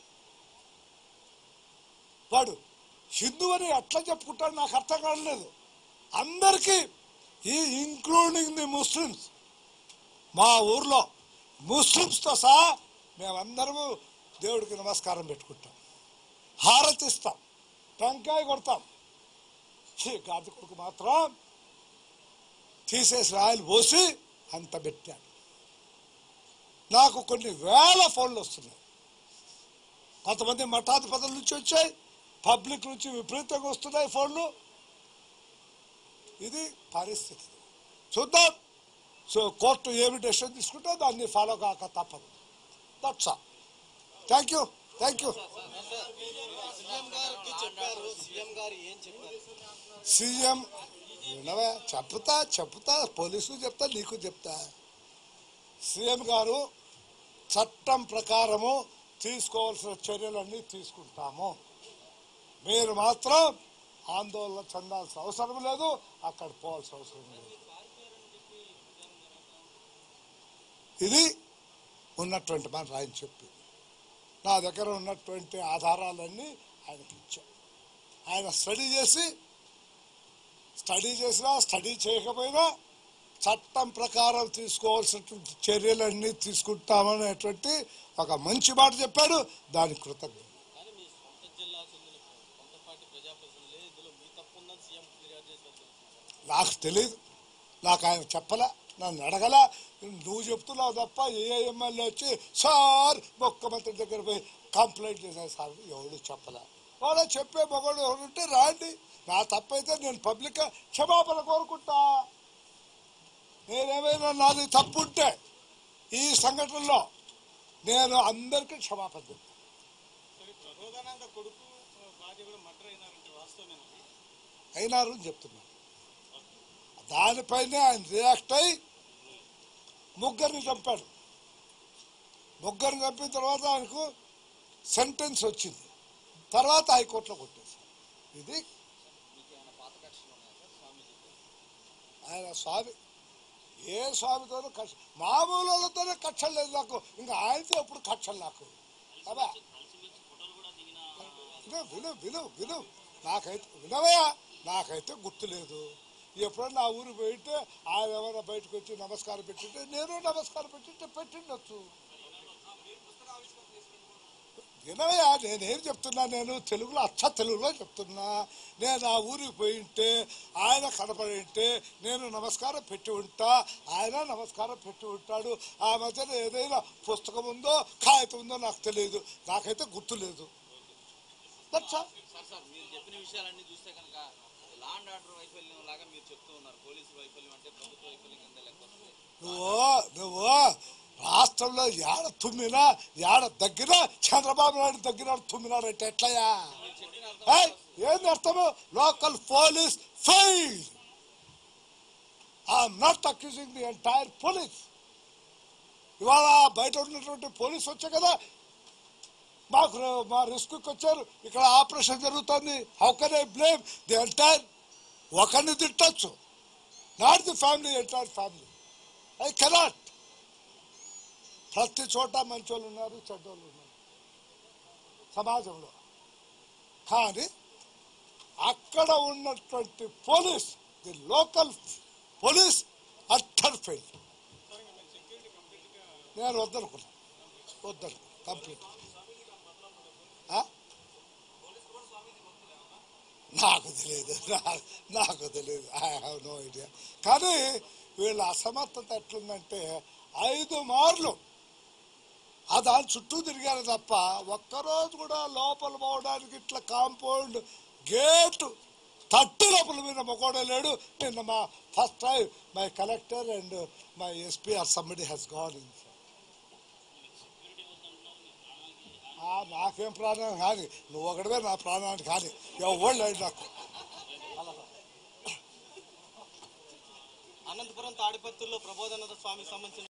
వాడు హిందూ అని ఎట్లా చెప్పుకుంటాడు నాకు అర్థం కావట్లేదు అందరికీ ఈ ఇంక్లూడింగ్ ది ముస్లిమ్స్ మా ఊర్లో ముస్లిమ్స్తో సహా మేమందరము దేవుడికి నమస్కారం పెట్టుకుంటాం హారతిస్తాం టెంకాయ కొడతాం ఈ గాడి కొడుకు మాత్రం తీసేసి రాయలు పోసి అంత పెట్టాడు నాకు కొన్ని వేల ఫోన్లు వస్తున్నాయి కొంతమంది మఠాధిపతుల నుంచి వచ్చాయి పబ్లిక్ నుంచి విపరీతంగా వస్తున్నాయి ఫోన్లు ఇది పరిస్థితి చూద్దాం సో కోర్టు ఏమి డెసిషన్ తీసుకుంటే దాన్ని ఫాలో కాక తప్పదు that's all thank you thank you CM వినవా చెప్తా చెప్తా పోలీసు చెప్తా నీకు చెప్తా సీఎం గారు చట్టం ప్రకారము తీసుకోవాల్సిన చర్యలన్నీ తీసుకుంటాము మీరు మాత్రం ఆందోళన చెందాల్సిన అవసరం లేదు అక్కడ పోవాల్సిన అవసరం లేదు ఇది ఉన్నటువంటి మన రాయని చెప్పి నా దగ్గర ఉన్నటువంటి ఆధారాలన్నీ ఆయనకి ఇచ్చాం ఆయన స్టడీ చేసి స్టడీ చేసినా స్టడీ చేయకపోయినా చట్టం ప్రకారం తీసుకోవాల్సినటువంటి చర్యలన్నీ తీసుకుంటామనేటువంటి ఒక మంచి మాట చెప్పాడు దానికి కృతజ్ఞత కానీ మీ సొంత జిల్లా చెందిన సొంత పార్టీ ప్రజాప్రతినిధులే ఇందులో మీ తప్పు ఉందని సీఎం ఫిర్యాదు చేశారు నాకు తెలియదు నాకు ఆయన చెప్పలే నన్ను అడగల నువ్వు చెప్తున్నావు తప్ప ఏ ఎమ్మెల్యే వచ్చి సార్ ముఖ్యమంత్రి దగ్గర పోయి కంప్లైంట్ చేశాను సార్ ఎవడు చెప్పలే వాడు చెప్పే మగవాడు ఎవరు ఉంటే రాండి నా తప్పైతే నేను పబ్లిక్ క్షమాపణ కోరుకుంటా నేనేమైనా నాది తప్పు ఉంటే ఈ సంఘటనలో నేను అందరికీ క్షమాపణ చెప్తాను సరే ప్రబోధానంద కొడుకు భార్య కూడా మర్డర్ అయినారంటే వాస్తవమేనా అయినారు అని చెప్తున్నాను దానిపైనే ఆయన రియాక్ట్ అయి ముగ్గురిని చంపాడు ముగ్గురిని చంపిన తర్వాత ఆయనకు సెంటెన్స్ వచ్చింది తర్వాత హైకోర్టులో కొట్టేశారు ఇది ఆయన స్వామి ఏ స్వామితోనూ కక్ష మామూలు వాళ్ళతోనే కక్షలు లేదు నాకు ఇంకా ఆయనతో ఎప్పుడు కక్షలు నాకు అబ్బా విను విను విను విను నాకైతే వినవయ్యా నాకైతే గుర్తులేదు ఎప్పుడన్నా ఆ ఊరు పోయింటే ఆయన ఎవరైనా బయటకు వచ్చి నమస్కారం పెట్టింటే నేను నమస్కారం పెట్టింటే పెట్టిండొచ్చు వినవయ్యా నేనేం చెప్తున్నా నేను తెలుగులో అచ్చ తెలుగులో చెప్తున్నా నేను ఆ ఊరికి పోయి ఉంటే ఆయన కనపడి ఉంటే నేను నమస్కారం పెట్టి ఉంటా ఆయన నమస్కారం పెట్టి ఉంటాడు ఆ మధ్యన ఏదైనా పుస్తకం ఉందో కాగితం ఉందో నాకు తెలియదు నాకైతే గుర్తులేదు దట్స్ ఆల్. సార్ సార్ మీరు చెప్పిన విషయాలన్నీ చూస్తే కనుక లా అండ్ ఆర్డర్ వైఫల్యం లాగా మీరు చెప్తూ ఉన్నారు పోలీసు వైఫల్యం అంటే ప్రభుత్వ వైఫల్యం కింద లెక్క వస్తుంది నువ్వు నువ్వు రాష్ట్రంలో ఏడ తుమ్మినా ఏడ దగ్గర చంద్రబాబు నాయుడు దగ్గర తుమ్మినాడంటే ఎట్లయా ఏయ్, ఏంది అర్థము local police fail I'm not accusing the entire police ఇవాళ బయట ఉన్నటువంటి పోలీస్ వచ్చే కదా మాకు మా రిస్క్కి వచ్చారు ఇక్కడ ఆపరేషన్ జరుగుతుంది how can I blame the entire ఒకరిని తిట్టచ్చు not the family entire family I cannot ప్రతి చోట మంచోళ్ళు ఉన్నారు చెడ్డోళ్ళు ఉన్నారు సమాజంలో కానీ అక్కడ ఉన్నటువంటి police the local police utter fail నేను వద్దనుకున్నా వద్దను కంప్లీట్ నాకు తెలియదు నా- నాకు తెలియదు ఐ హ్యావ్ నో ఐడియా కానీ వీళ్ళ అసమర్థత ఎట్లుందంటే ఐదు మార్లు ఆ దాని చుట్టూ తిరిగారు తప్ప ఒక్కరోజు కూడా లోపల పోవడానికి ఇట్లా కాంపౌండ్ గేటు తట్టు లోపల మీద మొకోడే లేడు నిన్న మా first time my collector and my SP or somebody he's gone in నాకేం ప్రాణం కానీ నువ్వు ఒకటివే నా ప్రాణానికి కానీ ఎవరు లేదు నాకు అనంతపురం తాడిపత్రుల్లో ప్రబోధానంద స్వామికి సంబంధించిన